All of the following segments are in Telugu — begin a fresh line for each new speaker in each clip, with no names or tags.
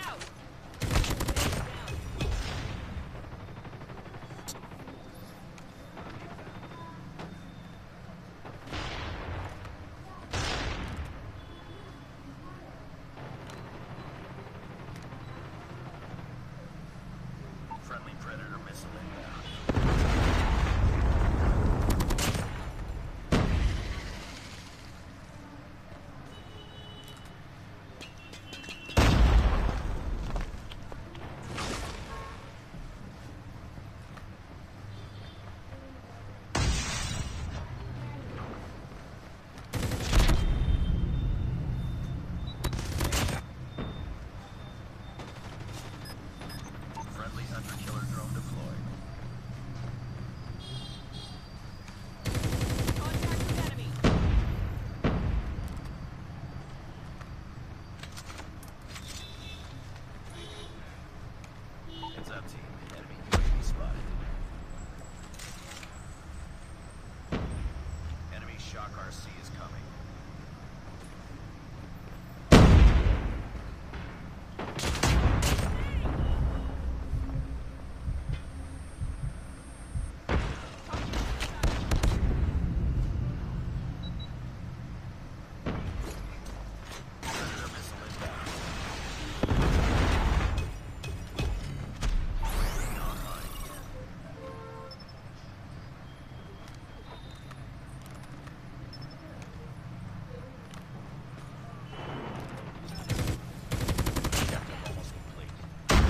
Friendly Predator missile inbound. Friendly hunter killer drone deployed.
Contact with enemy.
Heads up, team. Enemy UAV spotted. Enemy shock RC is coming. Predator missile inbound. UAV online. Objective almost complete.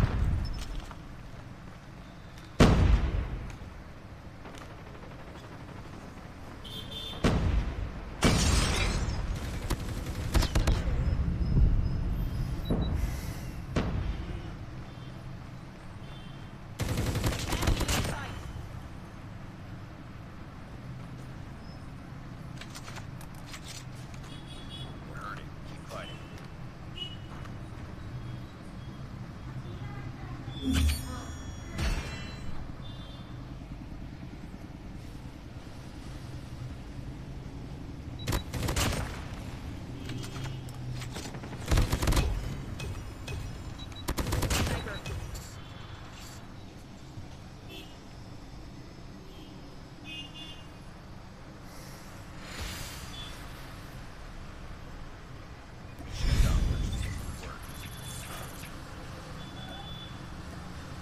Enemy in sight.
We're hurting. Keep fighting.
Sniper.
Mission accomplished. Good work.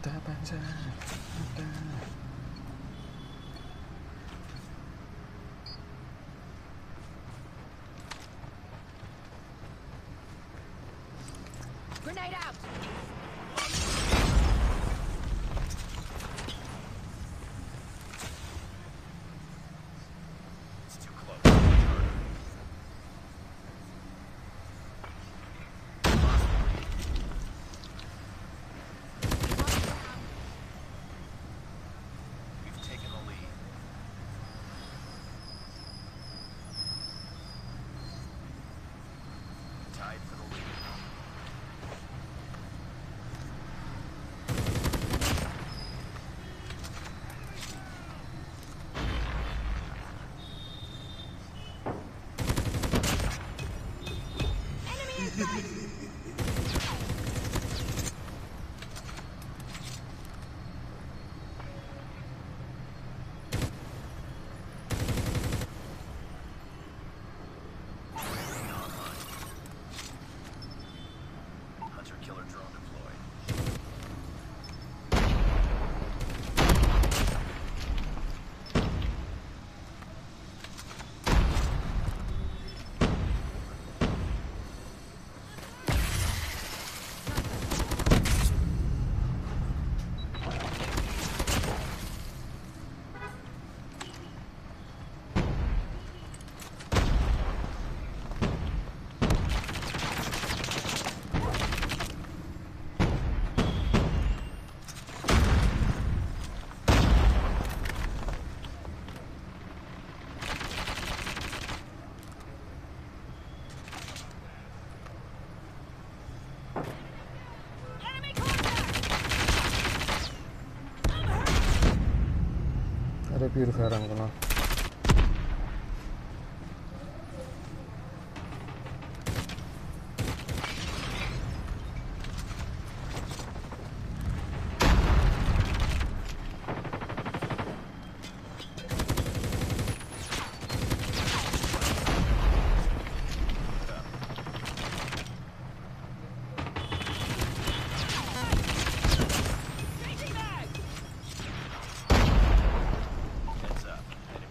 Ada panca, ada.
Grenade out!
It's too close. Harder. We've taken the lead. Tied for the lead. Hunter killer drone deployed.
Enemy contact!
Ada purifier kono.
Changing mag!
Heads up. Enemy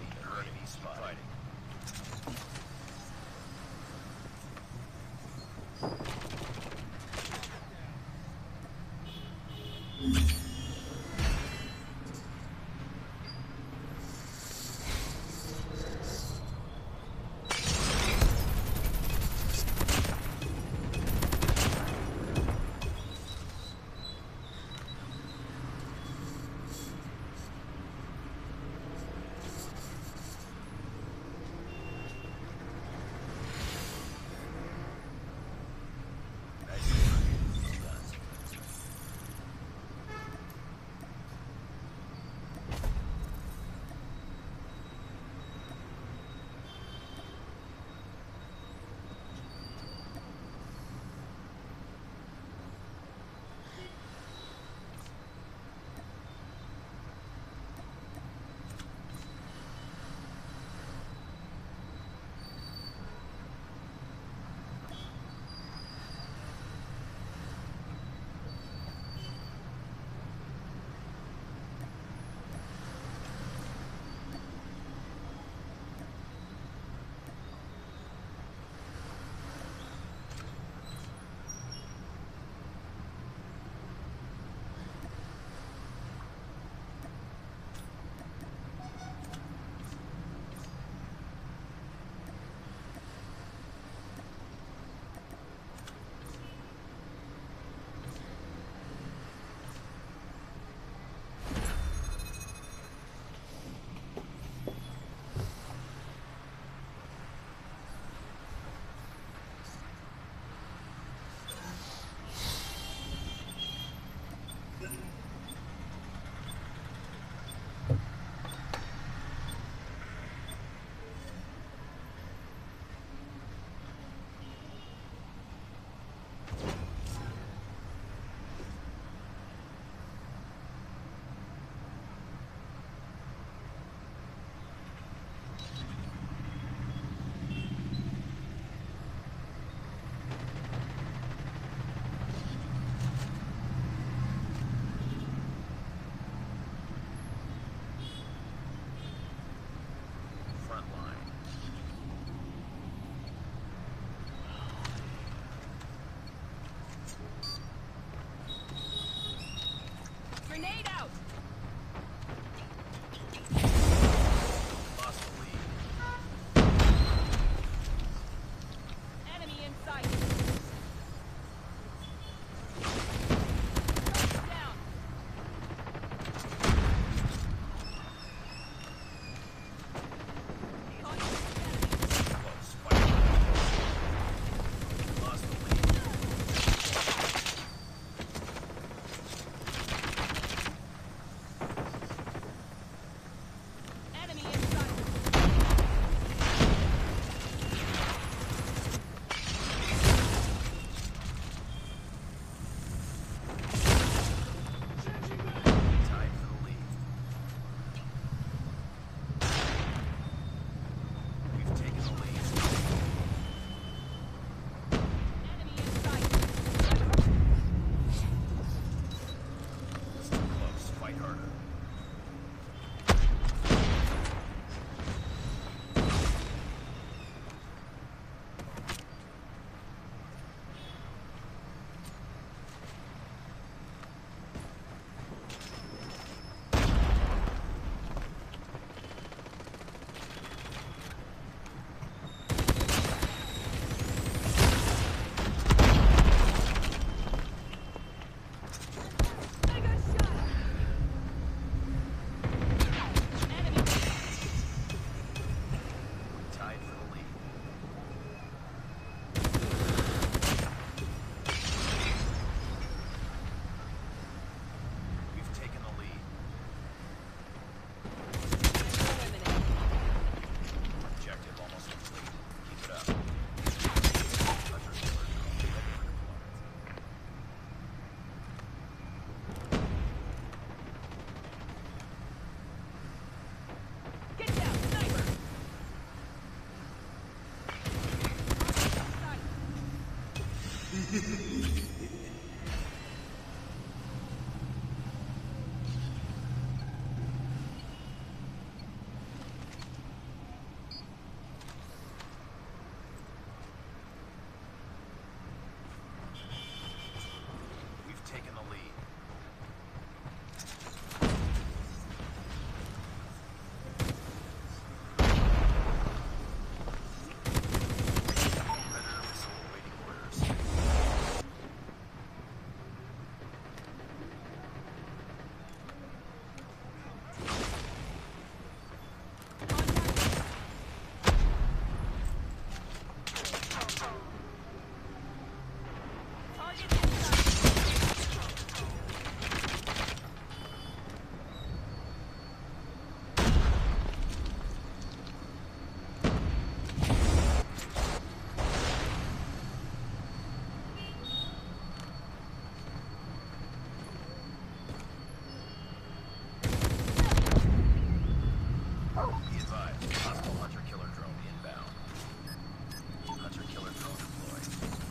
Be advised, hostile hunter-killer drone inbound. Hunter-killer drone deployed.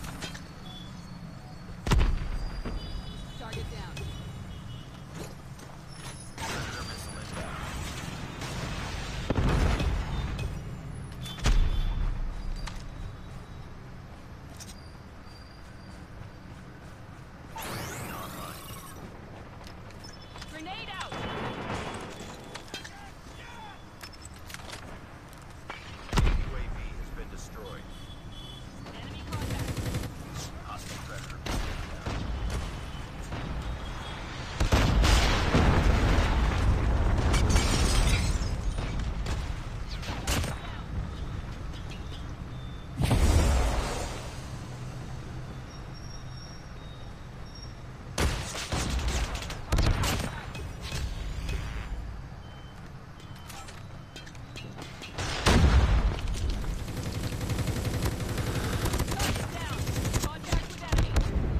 Target down.
Predator missile inbound. UAV online.
Grenade out.
UAV has been destroyed.
Enemy contact.
Hostile predator missile inbound.
Target down. Contact with enemy.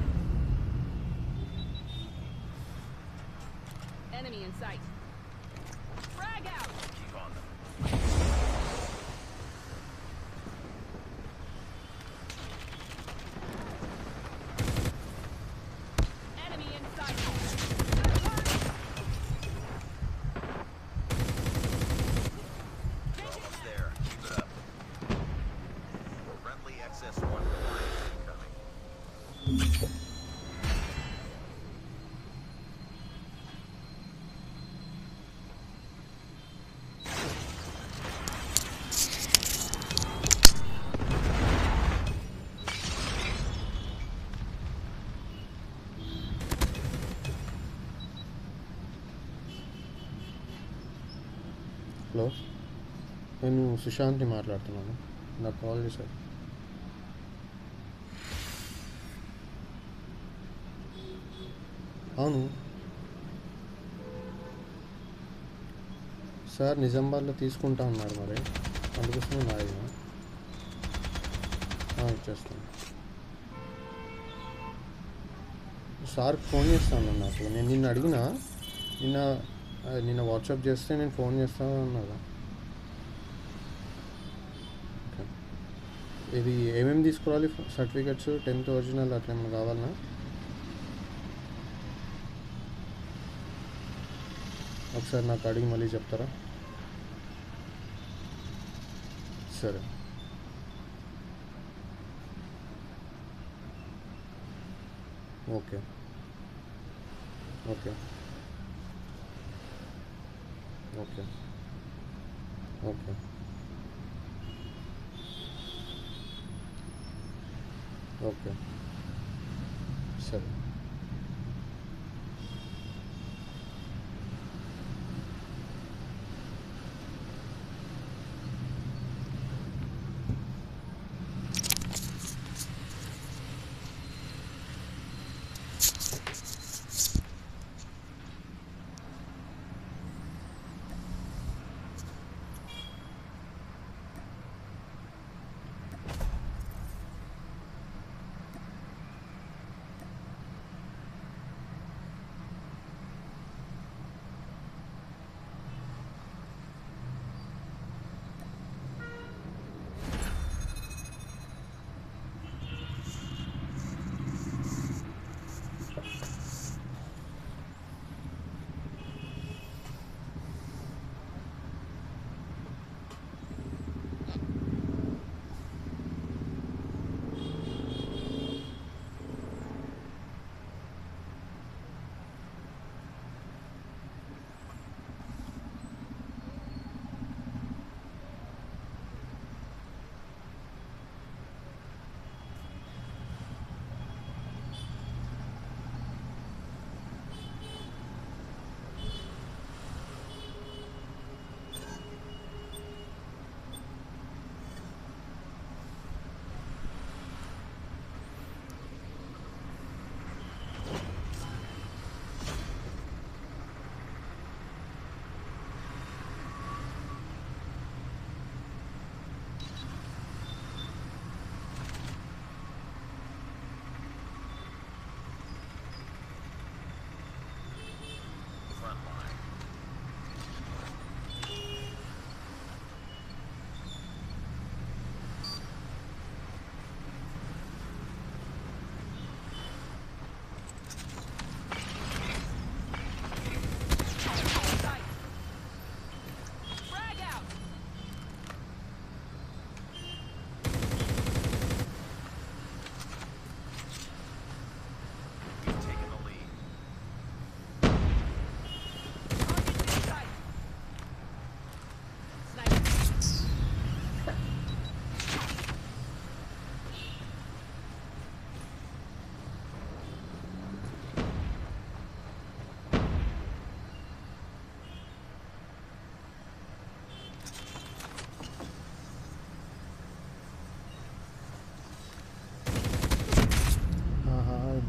Enemy in sight. Frag out.
Keep on them.
Enemy in sight.
We're almost there. Keep it up. Friendly XS-1 Reliance incoming.
Hello నేను సుశాంత్ని మాట్లాడుతున్నాను నాకు కాల్ చేశారు అవును సార్ నిజామాబాద్లో తీసుకుంటా ఉన్నారు మరి అందుకోసమే నా ఇది ఇచ్చేస్తాను సార్ ఫోన్ చేస్తాను నాకు నేను నిన్న అడిగినా నిన్న అది నిన్న వాట్సాప్ చేస్తే నేను ఫోన్ చేస్తాను అన్నారు ఓకే. ఇది ఏమేమి తీసుకురావాలి సర్టిఫికెట్స్ టెన్త్ ఒరిజినల్ అట్లా ఏమైనా కావాలన్నా ఒకసారి నాకు అడిగి మళ్ళీ చెప్తారా సరే okay okay okay okay okay సరే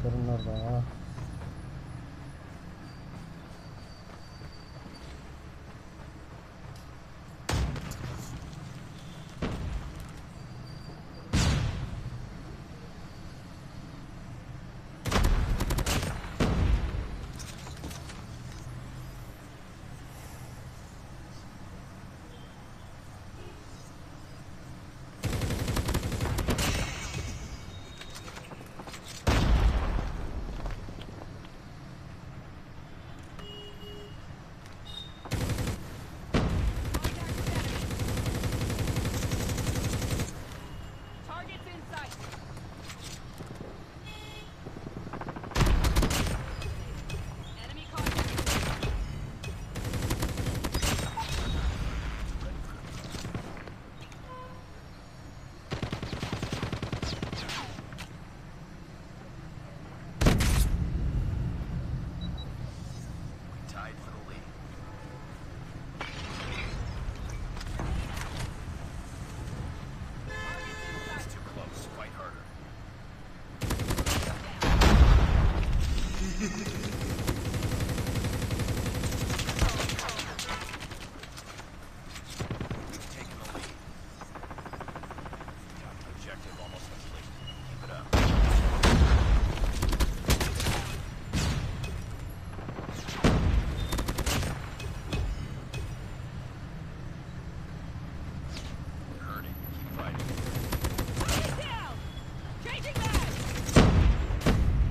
ఇద్దరు ఉన్నారు
Targets in sight. Enemy contact.
We tied for the lead.
Targets in
Too close. Fight harder. We've taken the lead. Objective almost complete. Keep it up. You're hurting. Keep fighting.
sight. Down. Changing mag.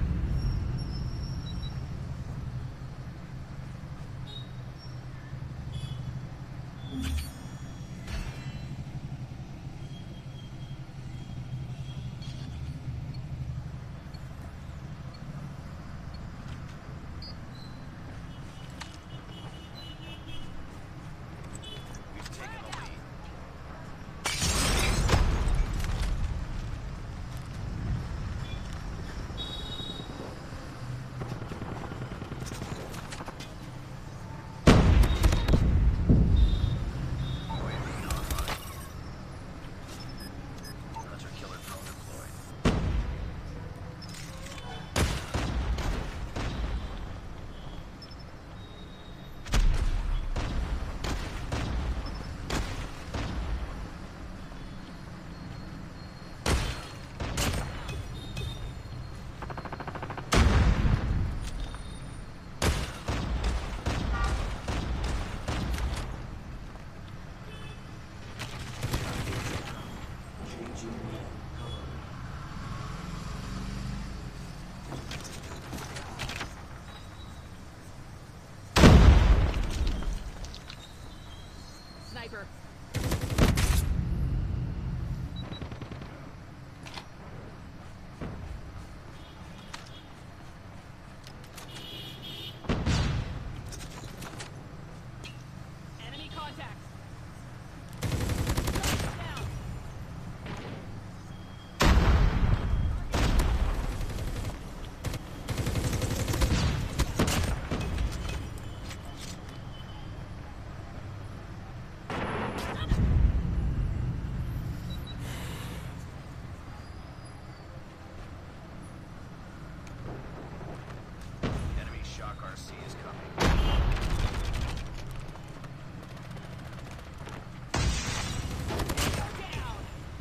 We've taken the lead. UAV online. Hunter killer drone deployed.
Sniper. Enemy contact. Down.
Enemy shock RC is coming.
Down.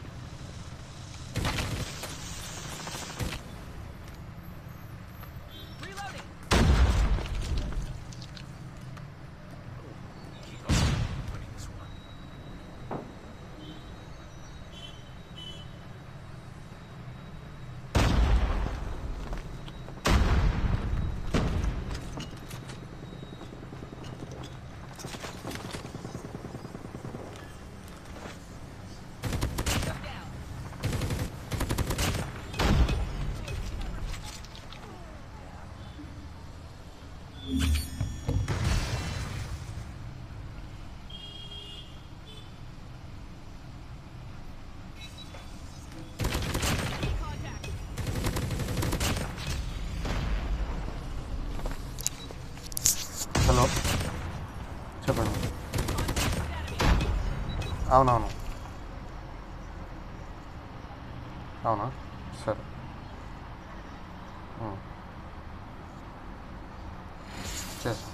Reloading.
Keep up. Winning this one.
Down. Enemy contact.
Hello చెప్పండి
Contact with enemy.
అవునవును అవునా సరే ఉం. చేస్తాం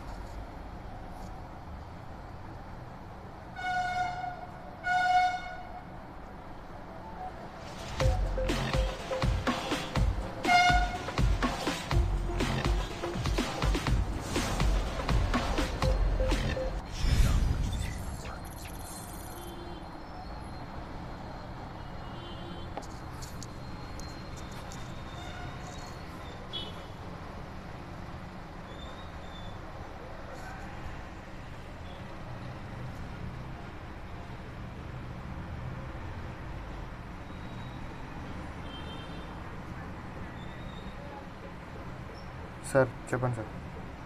సార్ చెప్పండి సార్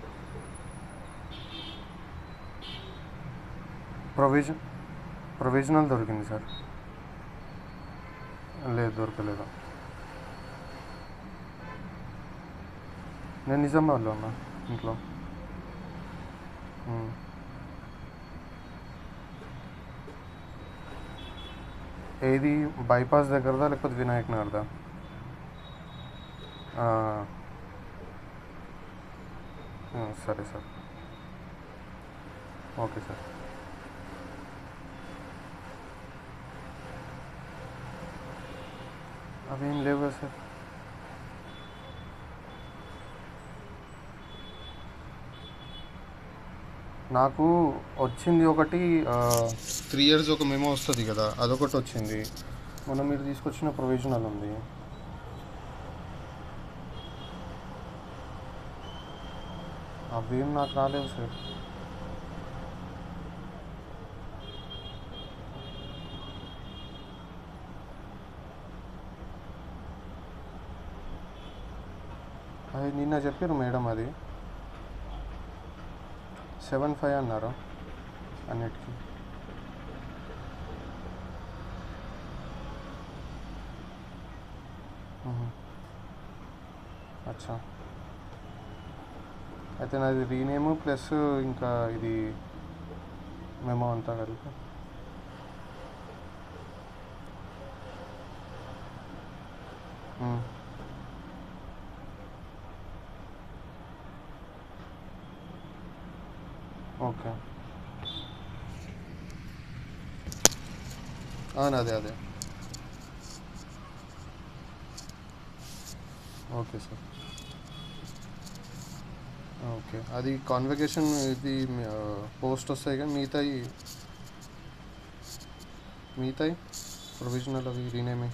ప్రొవిజన్ ప్రొవిజనల్ దొరికింది సార్ లేదు దొరకలేదు నేను నిజామాబాద్లో ఉన్నా ఇంట్లో ఉమ్. ఏది బైపాస్ దగ్గరదా లేకపోతే వినాయక్ నగర్దా ఆ. ఆ, సరే సార్ ఓకే సార్ అవేం లేవు కదా సార్ నాకు వచ్చింది ఒకటి త్రీ ఇయర్స్ ఒక మెమో వస్తుంది కదా అదొకటి వచ్చింది మొన్న మీరు తీసుకొచ్చిన ప్రొవిజనల్ ఉంది అవేం నాకు రాలేవు సార్ అది నిన్న చెప్పారు మేడం అది సెవెన్ ఫైవ్ అన్నారు అన్నిటికీ మ్మ్. అచ్చా అయితే నాది రీనేమ్ ప్లస్ ఇంకా ఇది మేము అంతా కలిపి మ్మ్. ఓకే అవును అదే అదే ఓకే సార్ ఓకే అది కాన్వకేషన్ ఇది పోస్ట్ వస్తాయి కానీ మిగతాయి మిగతాయి ప్రొవిజనల్ అవి రీనేమింగ్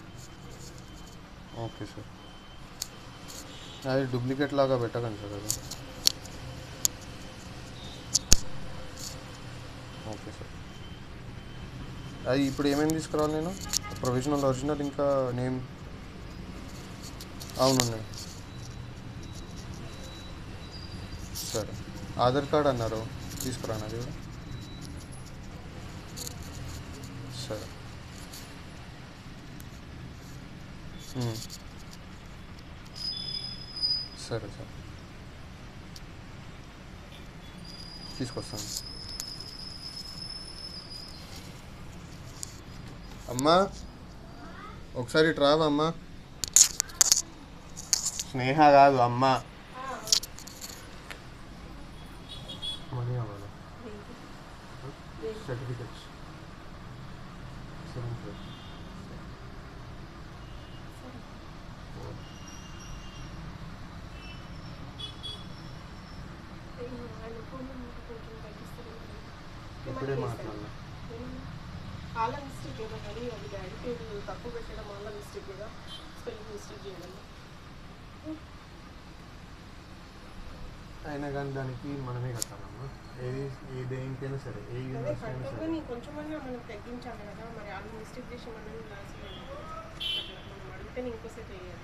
ఓకే సార్ అది డూప్లికేట్ లాగా పెట్టకండి సార్ అది ఓకే సార్ అది ఇప్పుడు ఏమేమి తీసుకురావాలి నేను ప్రొవిజనల్ ఒరిజినల్ ఇంకా నేమ్ అవునున్నాయి సరే ఆధార్ కార్డ్ అన్నారు తీసుకురాను అది కూడా సరే మ్మ్. సరే సార్ తీసుకొస్తాను అమ్మా ఒకసారి ఇటు రావా అమ్మా స్నేహ కాదు అమ్మ మనీ అవ్వాలి సర్టిఫికెట్స్ సెవెన్ ఫైవ్ ఇప్పుడే మాట్లాడాలి
వాళ్ళ మిస్టేక్ ఏదో కానీ అది డాడీ పేరు తప్పు పెట్టడం వాళ్ళ మిస్టేక్ ఏదో స్పెల్లింగ్ మిస్టేక్ చేయడం
అయినా కానీ దానికి మనమే కట్టాలమ్మా ఏది ఏ దేనికైనా సరే ఏ
అదే
యూనివర్సిటీ అయినా
కరెక్ట్గా
సరే
నీ కొంచెమైనా మనం తగ్గించాలి కదా మరి వాళ్ళు మిస్టేక్ చేసి మనం లాస్ట్ మనం అడిగితే నీ ఇంకోసేపు వేయాలి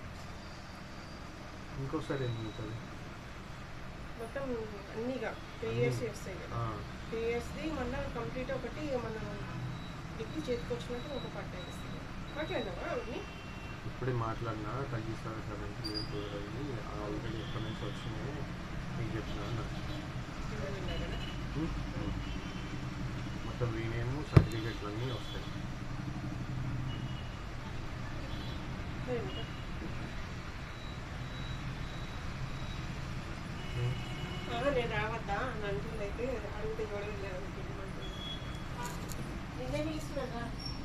ఇంకోసారి ఏం అవుతుంది
మొత్తం అన్నీగా త్రీ ఇయర్స్ వస్తాయి కదా త్రీ ఇయర్స్ది మళ్ళీ కంప్లీట్ ఒకటి మనం డిగ్రీ చేతికి వచ్చినట్టు ఒక పట్ట వేస్తుంది మాట్లాడినావా అవన్నీ
ఇప్పుడే మాట్లాడినా తగ్గిస్తారు సెవెంటీ ఎయిట్ అయ్యి ఆల్రెడీ ఎక్కడి నుంచి వచ్చినాయి నీకు చెప్పిన అన్న
విన్నా కదా
మొత్తం రీనేము సర్టిఫికెట్లు అన్నీ వస్తాయి
సరే ఇంకా
ఉమ్.
నేను ఇస్తున్నాను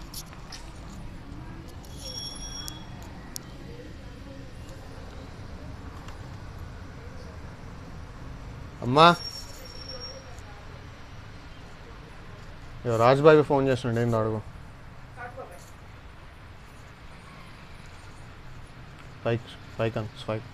అమ్మా ఇగో రాజ్బాబు ఫోన్ చేస్తుండే ఏందో అడుగు
కాకపోతే
స్పైక్ స్పైక్ అంత స్పైక్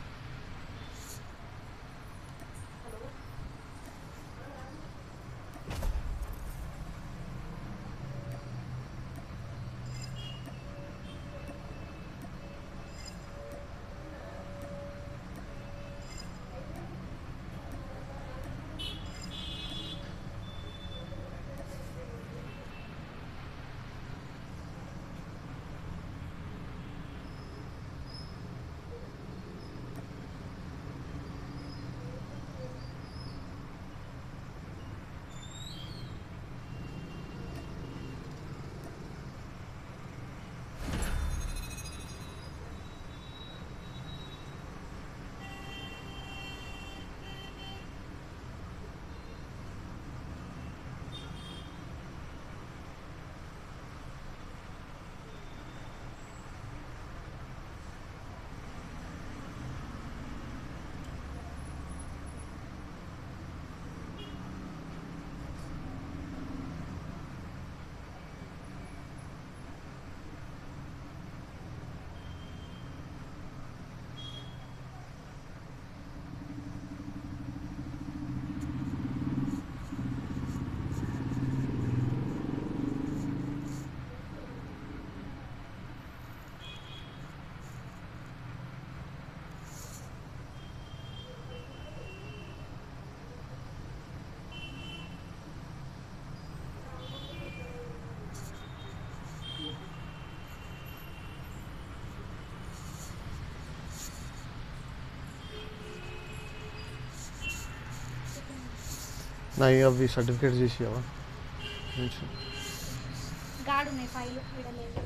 నా అవి సర్టిఫికేట్ చేసేవా కొంచెం
గాడు ఉన్నాయి ఫైల్ విడలేదు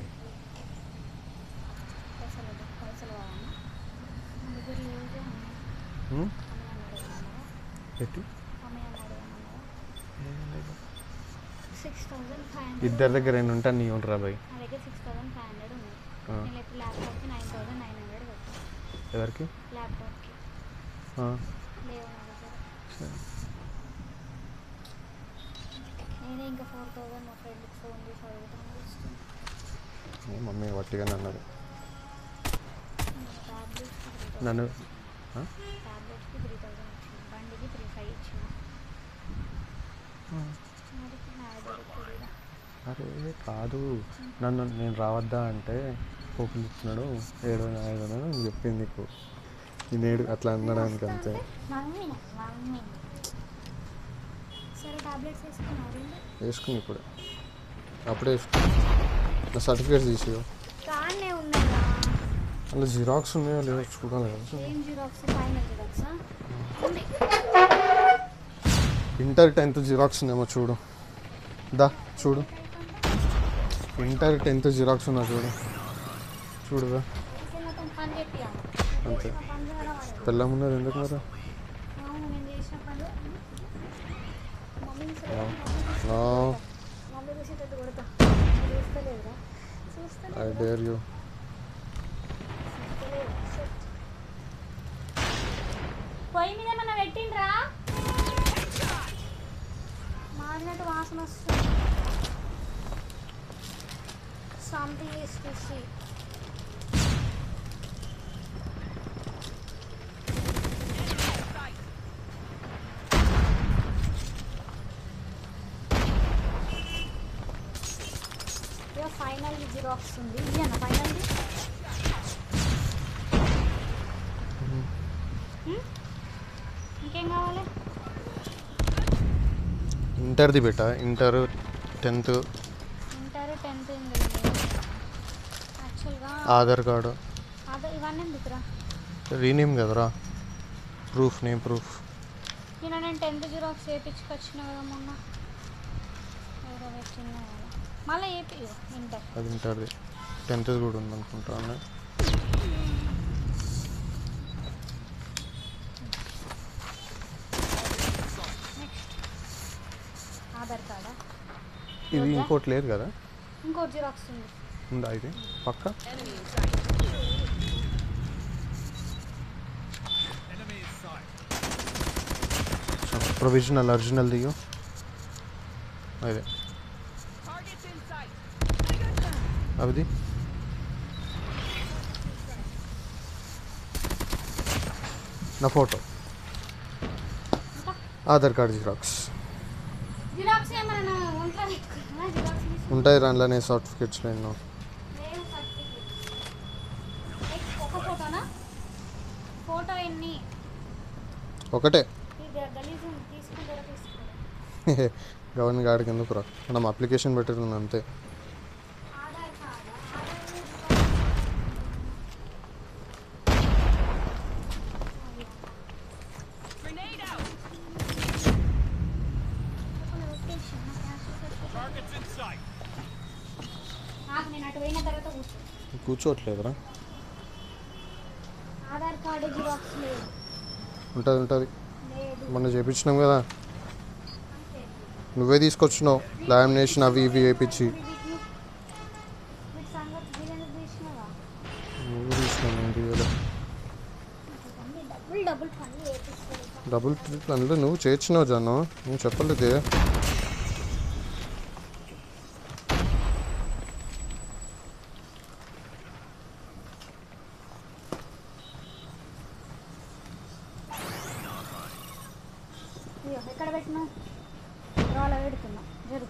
పైసలు ఇవ్వు, పైసలు కావాలన్నా నా దగ్గర లేవు
ఉమ్?
అమ్మాయి అన్నాడు ఏమన్నా
పెట్టి
అమ్మాయి అన్నాడు ఏమన్నా సిక్స్ థౌజండ్ ఫైవ్ హండ్రెడ్
ఇద్దరి దగ్గర ఎన్ని ఉంటా నీ ఉండరా బాయ్
నా దగ్గర సిక్స్ థౌజండ్ ఫైవ్ హండ్రెడ్ ఉన్నాయి
ఆ.
నేను ఇప్పుడు ల్యాప్టాప్కి నైన్ థౌజండ్ నైన్ హండ్రెడ్ పెట్టాను
ఎవరికి
ల్యాప్టాప్కి
ఆ,
లేవు నా దగ్గర
సరే.
నేనే ఇంకా ఫోర్ థౌజండ్ మా ఫ్రెండ్కి ఫోన్ చేసి అడుగుతాను వస్తుంది
ఏ మమ్మీ వట్టిగానే అన్నది
ట్యాబ్లెట్స్కి త్రీ
నన్ను
థౌజండ్
ఆ?
ట్యాబ్లెట్స్కి త్రీ థౌజండ్ ఇచ్చింది బండికి త్రీ ఫైవ్ ఇచ్చిన మరి నా దొరుకుతుంది ఇక.
అరే కాదు నన్ను నేను రావద్దా అంటే పోపులు ఇచ్చినాడు ఏడు ఐదు అని చెప్పింది నీకు నేను ఏడు అట్లా అనడానికి అంతే
మమ్మీ మమ్మీ సరే టాబ్లెట్స్ వేసుకున్నారు
వేసుకుని ఇప్పుడు అప్పుడే వేసుకుని నా సర్టిఫికేట్స్ తీసి
కానే ఉన్నాయా
అలా జిరాక్స్ ఉన్నాయో లేదో చూడాలి కదా
ఏం జిరాక్స్ ఫైనల్ జిరాక్సా ఉంది
ఇంటర్ టెన్త్ జిరాక్స్ ఉందేమో చూడు దా చూడు ఇంటర్ టెన్త్ జిరాక్స్ ఉన్నా చూడు చూడుగా
అయితే మొత్తం పని చెప్పియా
అంతే
పని చేయడం
పెళ్ళం ఉన్నది ఎందుకు మరి
అవును నేను చేసిన పనులు మమ్మీ
నో
మమ్మీ చూసేటట్టు కొడతా చూస్తలేదురా
ఐ
చూస్తలేదు
డేర్ యూ
పొయ్యి మీద ఏమన్నా పెట్టిండ్రా మాడినట్టు వాసన వస్తుంది something is fishy final xerox ఉంది ఇది అన్న ఫైనల్ది ఇంకేం కావాలి
ఇంటర్ది బెట ఇంటర్ టెన్త్
ఇంటర్ టెన్త్ యాక్చువల్గా
ఆధార్ కార్డు
అదే ఇవన్నీ ఎందుకురా
రీనేమ్ కదరా ప్రూఫ్ నేమ్ ప్రూఫ్
నేను నేను టెన్త్ జిరాక్స్ వేయించుకొచ్చిన కదా మొన్న ఏదో పెట్టిన మళ్ళీ ఏపీ ఇంటర్
అది ఇంటర్ది టెన్త్ కూడా ఉంది అనుకుంటాను
నెక్స్ట్ ఆధార్ కార్డా
ఇది ఇంకోటి లేదు కదా
ఇంకోటి జిరాక్స్ ఉంది
ఉందా ఇది పక్క
Enemy in sight.
Provisional original దిగు అదే
Targets in sight.
అవిది నా photo Aadhaar card xerox
xerox ఏమైనా ఒంట్లో పెట్టుకున్నా జిరాక్స్ తీసుకున్నా
ఉంటాయి దాంట్లోనే సర్టిఫికెట్స్లో ఎన్నో
లేవు సర్టిఫికేట్ ఒక ఫోటోనా ఫోటో ఎన్ని
ఒకటే
ఇది గలీజ్ ఉంది తీసుకుంటారా తీసుకోరా
గవర్నమెంట్ గార్డ్కి ఎందుకు రా మనం అప్లికేషన్ పెట్టడం అంతే
Aadhaar కార్డా
Grenade out.
Targets in sight. నాకు నేను అటు పోయిన తర్వాత కూర్చో
కూర్చోవట్లేదురా
ఆధార్ కార్డు జిరాక్స్ లేదు
ఉంటుంది ఉంటుంది
లేదు
మొన్న చేపించినాం కదా
అంతే
నువ్వే తీసుకొచ్చినావు లామినేషన్ అవి ఇవి వేయించి
వీటి వీటి సంగతి వీళ్ళని తీసినావా
నువ్వు తీసినావు నేను తీయలే
అన్ని డబ్బులు డబ్బులు పని వేపిస్తారు
డబుల్ ట్రిపుల్ అందులో నువ్వు చేర్చినావు జాను నువ్వు చెప్పలేదే
ఇయ్యో, ఎక్కడ పెట్టినావు డ్రాలో పెడుతున్నా జరుగు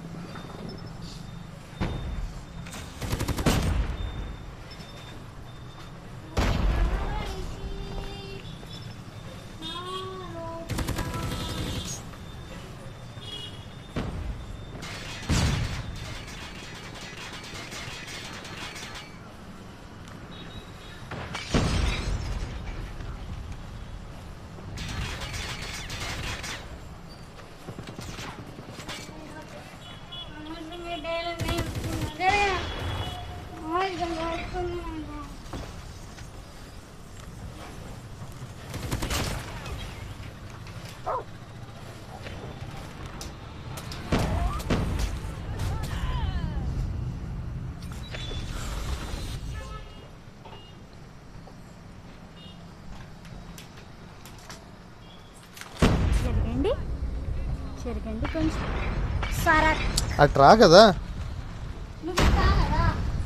జరగండి జరగండి కొంచెం సరే
అటు రా కదా
నువ్వు ఇస్తా కదా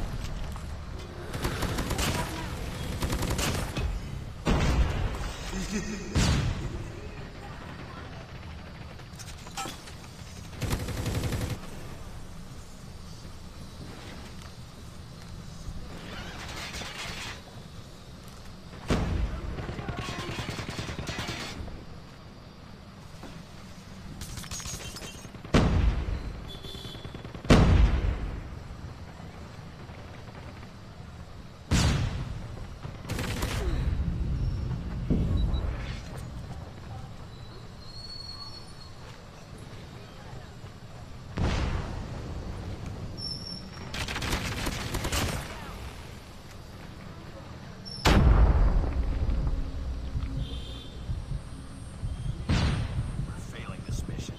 Failing this mission.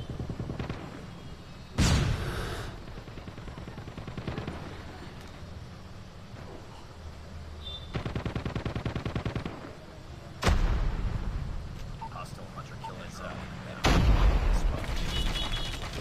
Hostile hunter killer inside. Enemy spotted.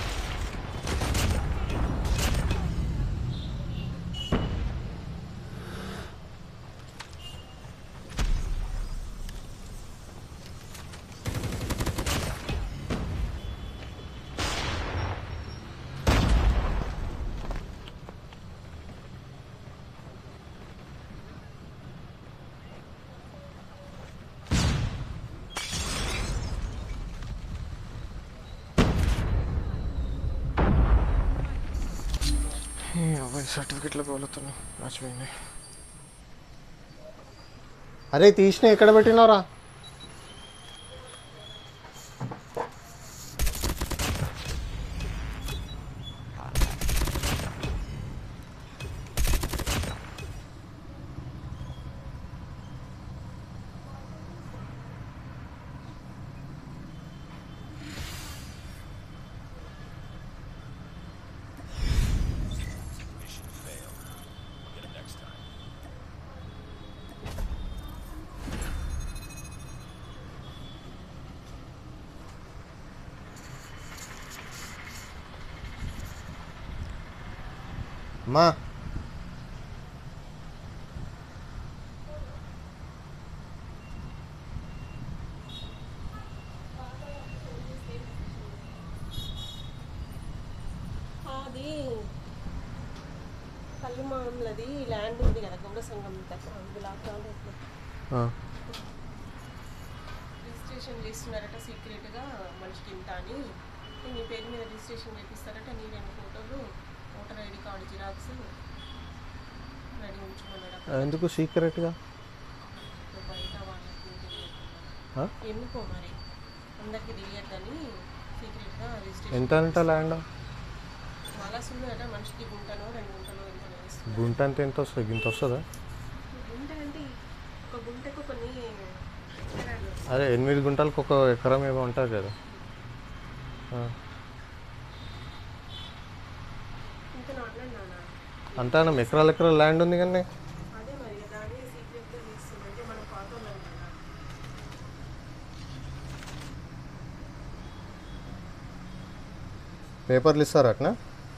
సర్టిఫికెట్లో పోలుతున్నావు మర్చిపోయింది అరే తీసిన ఎక్కడ పెట్టినావురా అమ్మా
అది కళ్ళు మామలది ల్యాండ్ ఉంది కదా గౌడ సంఘం దగ్గర ఉంది లాక్డౌన్
ఆ,
రిజిస్ట్రేషన్ చేస్తున్నారట సీక్రెట్గా మనిషికి ఇంత అని నీ పేరు మీద రిజిస్ట్రేషన్ చేపిస్తారట నీ రెండు ఫోటోలు voter ID card xerox ready ఉంచుకున్నాడు
ఎందుకు సీక్రెట్గా
బయట వాళ్ళకి తెలియకుండా.
ఆ?
ఎందుకో మరి అందరికి తెలియద్దని సీక్రెట్గా రిజిస్ట్రేషన్
ఎంత అంట ల్యాండ్
చాలా సులువట మనిషికి గుంటనో రెండు గుంటలో ఎంత వేస్తుంది
గుంట అంటే ఎంత వస్తుంది ఇంత వస్తుందా
గుంట అంటే ఒక గుంటకు కొన్ని ఎకరాలు
అదే ఎనిమిది గుంటలకు ఒక ఎకరం ఏమో ఉంటుంది కదా ఆ,
ఇంకా మాట్లాడినానా
అంతా అన్న ఎకరాల ఎకరాల ల్యాండ్ ఉంది కానీ
అదే మరి దాన్ని సీక్రెట్గా చేస్తుంది అంటే మనం పాత వాళ్ళం కదా
పేపర్లు ఇస్తారు అట్నా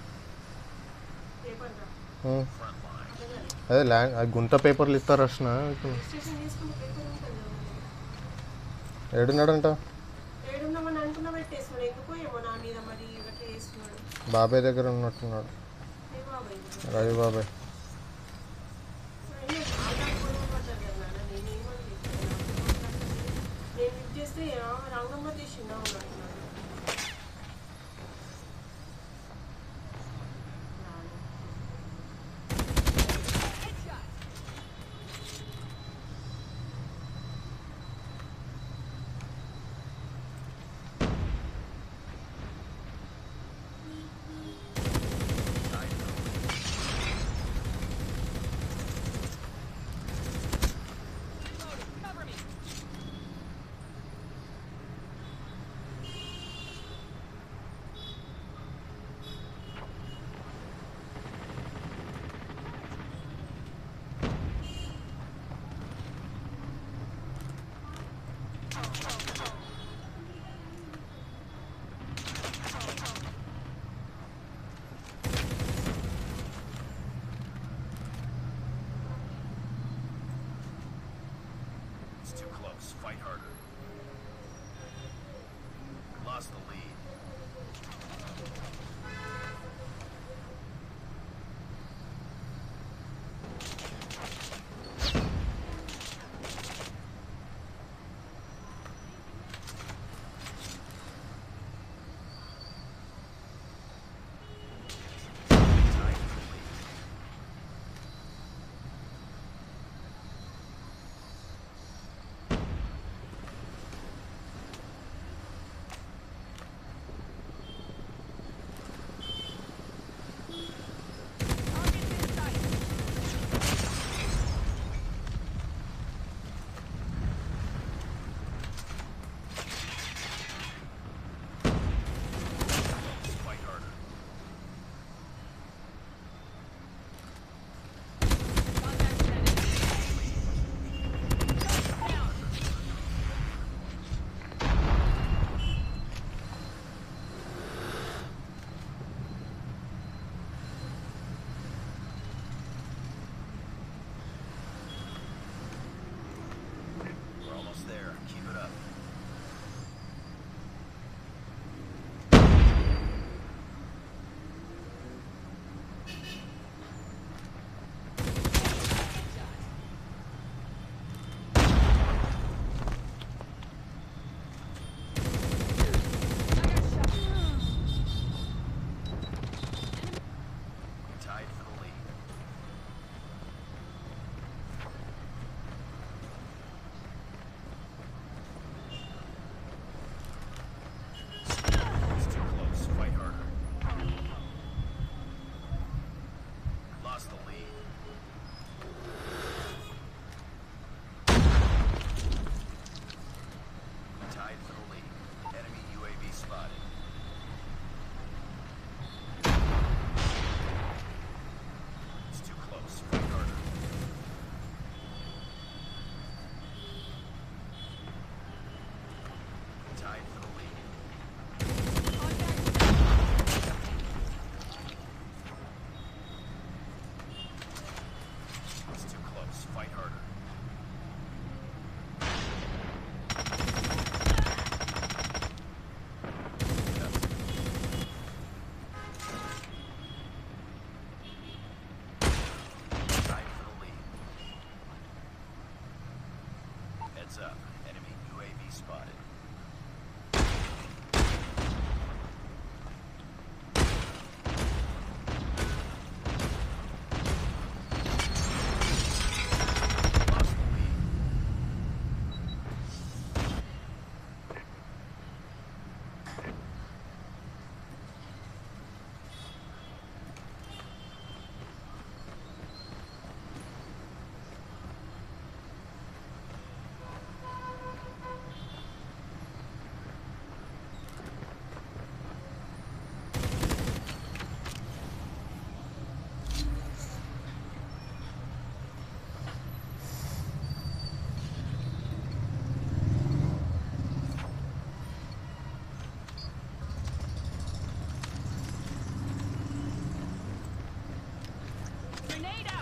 పేపర్ రా
ఉం. అదే ల్యాండ్ అది గుంట పేపర్లు ఇస్తారు అట్నా
రిజిస్ట్రేషన్ చేసుకున్న పేపర్ ఉంటుంది కదా.
ఏడున్నాడంట
ఏడున్నామని అనుకున్న పెట్టేస్తున్నాడు ఎందుకో ఏమో నా మీద మరి గట్లా వేస్తున్నాడు
బాబాయ్ దగ్గర ఉన్నట్టున్నాడు
ఏ బాబాయ్ ఇది?
రవి బాబాయ్
అయినా చాలా గొడవ పడ్డారు కదా నాన్న. నేనేమని చెప్పాను? నేను లిఫ్ట్ చేస్తే "ఆ, రంగమ్మ తీసిందా అంటున్నాడు
Cover me.
It's too close. Fight harder. Lost the lead. Tied for the lead.
Target's in sight.
Fight harder.
Contact with enemy. Down.
We're almost there. Keep it up. Tied for the lead. It's too close. Fight harder. Lost the lead. Tied for the lead. Enemy UAV spotted. It's too close. Fight harder. Tied for the lead.
Contact with enemy.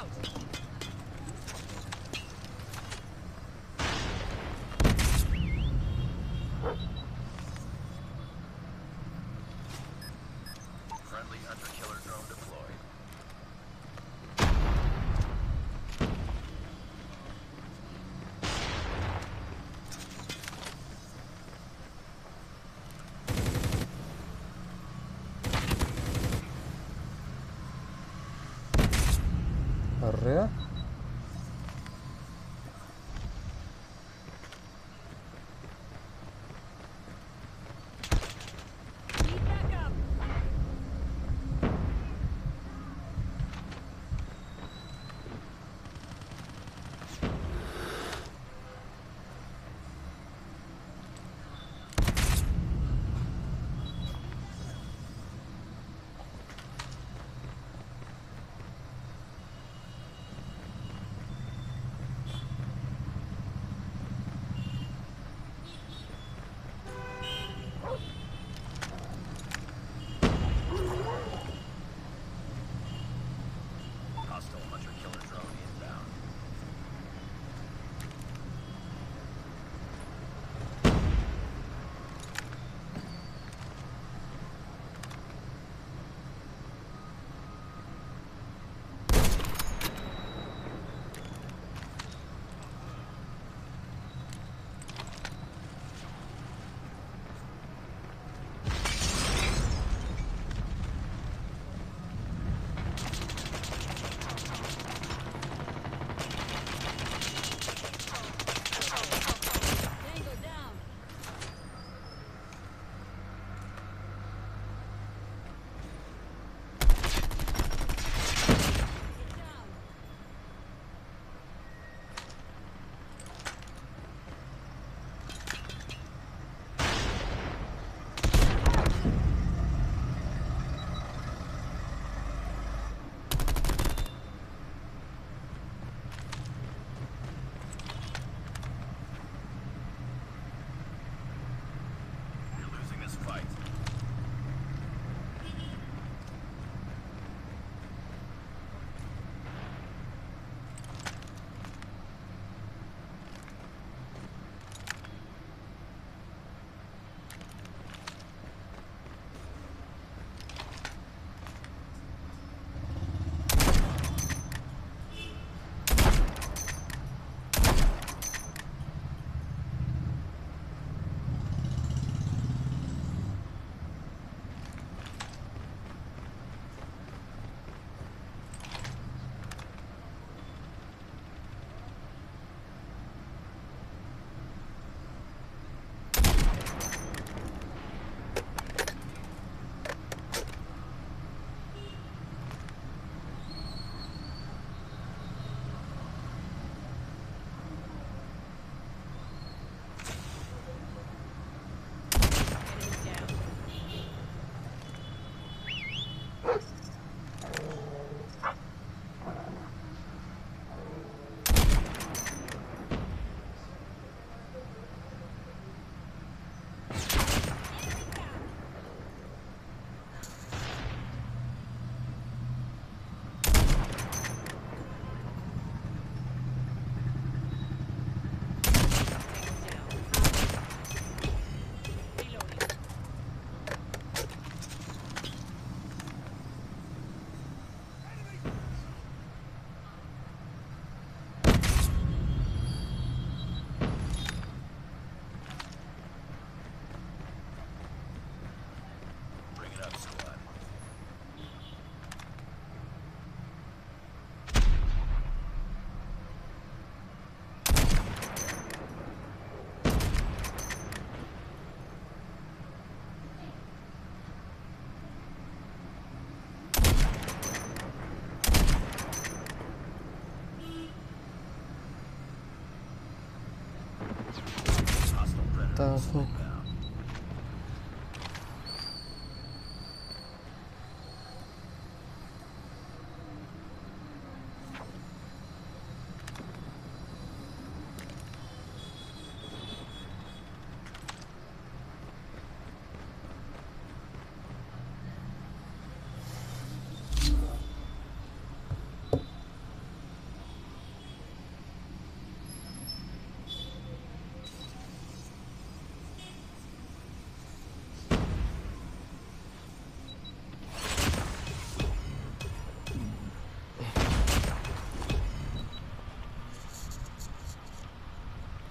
Friendly hunter-killer drone deployed.
అర్రే
Need backup.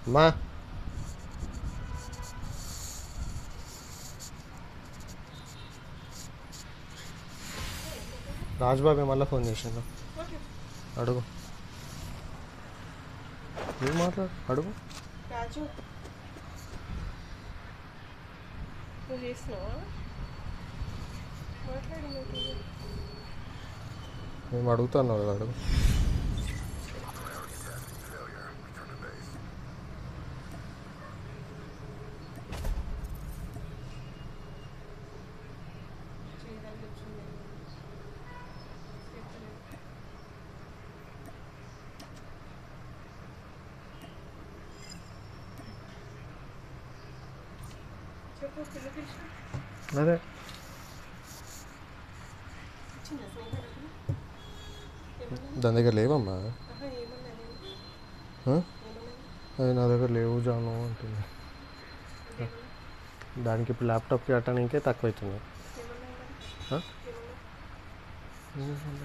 మా రాజ్బాబే మళ్ళీ ఫోన్ చేసిండు
ఓకే
అడుగు ఏం మాట్లాడు అడుగు
రాజు నువ్వు చేసినావా మాట్లాడి నువ్వు.
మేము అడుగుతున్నావు కదా అడుగు
చేయడానికి వచ్చింది చెప్పలేదు. చెప్పు పిల్ల కృష్ణ
అదే
వచ్చిందా స్నేహితుడు ఏమన్నా
దాని దగ్గర లేవమ్మా
ఆహా ఏమన్నా నేను
ఆ?
ఏమన్నా
అది నా దగ్గర లేవు జాను అంటుంది
అంటే ఏమన్నా
దానికి ఇప్పుడు ల్యాప్టాప్కి కట్టడానికే తక్కువ అవుతుంది
ఏమన్నా
ఆ?
ఏమన్నా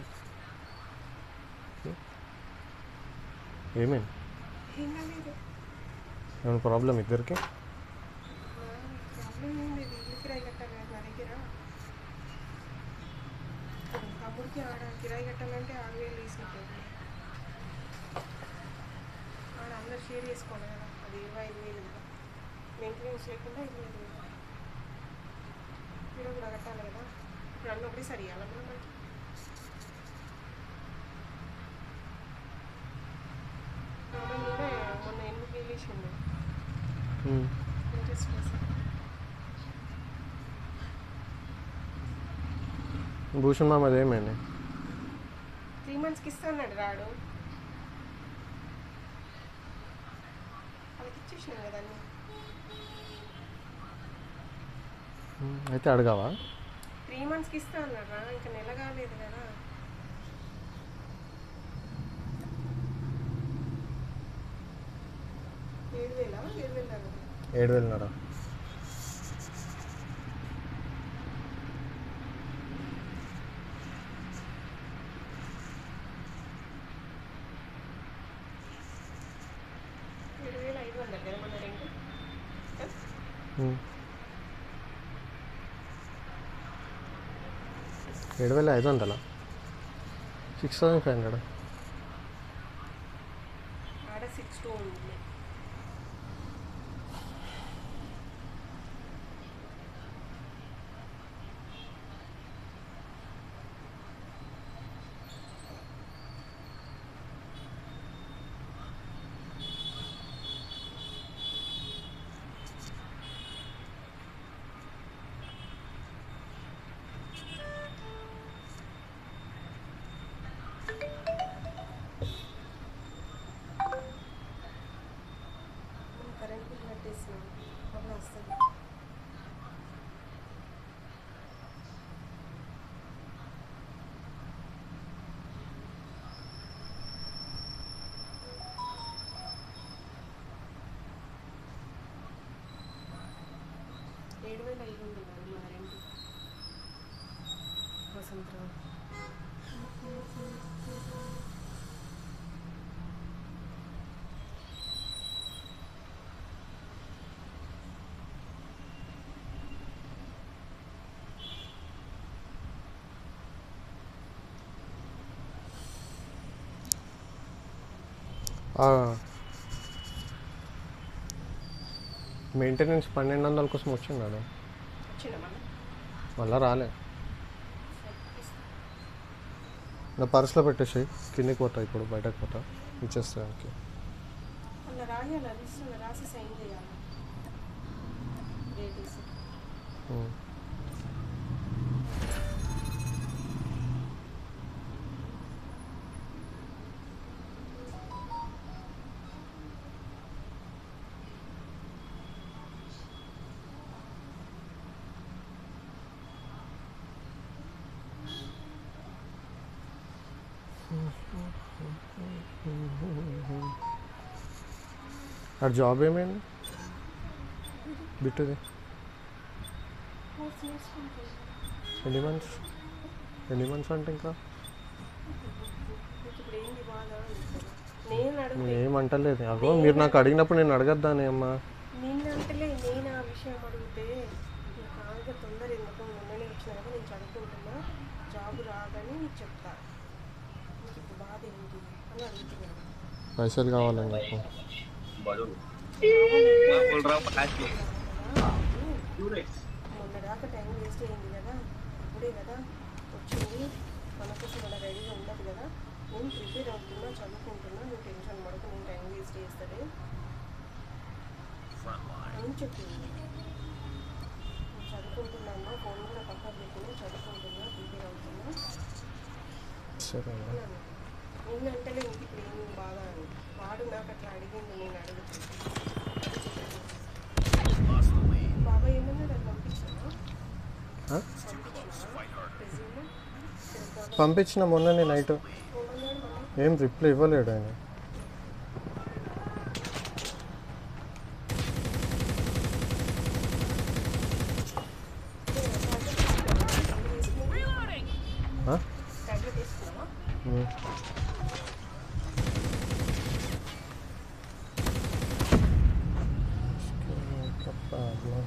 ఏమైంది
ఏం కాలేదు
ఏమైనా ప్రాబ్లం ఇద్దరికి
ప్రాబ్లం ఏం లేదు ఇల్లు కిరాయి కట్టాలి కదా నా దగ్గర తమ్ముడికి ఆడ కిరాయి కట్టాలంటే ఆరు వేలు తీసుకుంటుంది ఆడ అందరు షేర్ చేసుకోవాలి కదా అది ఇరవై ఐదు వేలు కదా మెయింటెనెన్స్ లేకుండా ఇరవై ఐదు వేలు మీరు కూడా కట్టాలి కదా ఇప్పుడు అన్న ఒకటేసారి ఇవ్వాలి మనం మనకి ఆమె కూడా మొన్న ఎనిమిది వేలు ఇచ్చిండు
ఉమ్.
ఇంట్రెస్ట్ వేసి
భూషణ్ మామ అది ఏమైంది
త్రీ మంత్స్కి ఇస్తా అన్నాడు రాడు వాళ్ళకి ఇచ్చేసినాం కదా అన్ని
ఉమ్, అయితే అడగావా
త్రీ మంత్స్కి ఇస్తా అన్నాడు రా ఇంకా నెల కాలేదు కదా ఏడు వేలా ఏడు వేలు కదా
ఏడు వేలున్నర
ఏడు వేల ఐదు వందలు కదా మన రెంట్
ఉమ్. ఏడు వేల ఐదు వందలా సిక్స్ థౌసండ్ ఫైవ్ హండ్రెడ్
ఆడ సిక్స్ టూ ఉంది మనం కరెంట్ బిల్ కట్టేసినాం అప్పుడు వస్తుంది ఏడు వేల ఐదు వందలు అది మన రెంట్ వసంతరావు
మెయింటెనెన్స్ పన్నెండు వందల కోసం వచ్చిందా
వచ్చిందా మన
మళ్ళా రాలే నా పర్సులో పెట్టేసాయి కిందికి పోతా ఇప్పుడు బయటకు పోతా ఇచ్చేస్తానికి
అలా రాయాలి అది ఇస్తున్నా రాసి సైన్ చేయాలి డేట్ వేసి
ఆ జాబ్ ఏమైంది బిట్టుది
కోర్స్ నేర్చుకుంటుంది
ఎన్ని మంత్స్ ఎన్ని మంత్స్ అంటే ఇంకా
మీకు ఇప్పుడు ఏంది బాధ అని చెప్తాను నేను అడుగు
ఏమంటలేదు అగో మీరు నాకు అడిగినప్పుడు నేను అడగద్దానే అమ్మా
నిన్న అంటలే నేను ఆ విషయం అడిగితే నీకు కాగా తొందర ఎందుకు మొన్ననే వచ్చినా కదా నేను చదువుకుంటున్నా జాబ్ రాదని నీకు చెప్తా నీకు ఇప్పుడు బాధ ఏంటి అని అడుగుతున్నాను
పైసలు కావాలని చెప్పు
మొన్న దాకా టైం వేస్ట్ అయింది కదా ఇప్పుడే కదా వచ్చింది మన కోసం మన రెడీగా ఉండదు కదా నేను ప్రిపేర్ అవుతున్నా చదువుకుంటున్నా నువ్వు టెన్షన్ పడకు నేను టైం వేస్ట్ చేస్తాడే
Front line.
అని చెప్పింది నేను చదువుకుంటున్నాను ఫోన్ కూడా పక్కన పెట్టినా చదువుకుంటున్నా ప్రిపేర్ అవుతున్నా
సరే అమ్మా.
అన్నాను నిన్నంటలే ఇంక ఇప్పుడు ఏం బాగా అని వాడు నాకు అట్లా అడిగింది నేను అడుగుతాను
Lost the lead.
బాబాయ్ ఏమన్నా నాకు పంపించాను
ఆ?
Fight harder.
రెజ్యూమ్
పంపించిన మొన్ననే నైట్
ఏమన్నాడు మళ్ళీ
ఏం రిప్లై ఇవ్వలేడు ఆయన
Reloading!
ఆ?
టాబ్లెట్ వేసుకున్నావా
ఉమ్. Capable.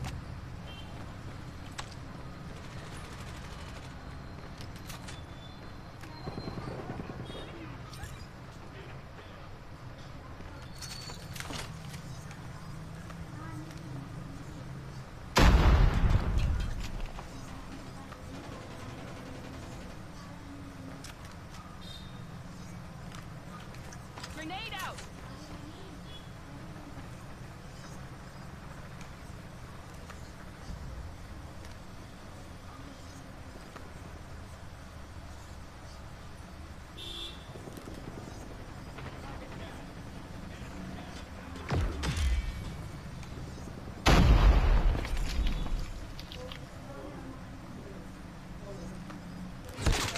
Grenade out!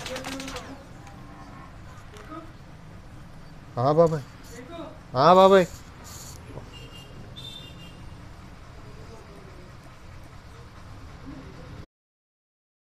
ఆ బాబాయ్ ఆ బాబాయ్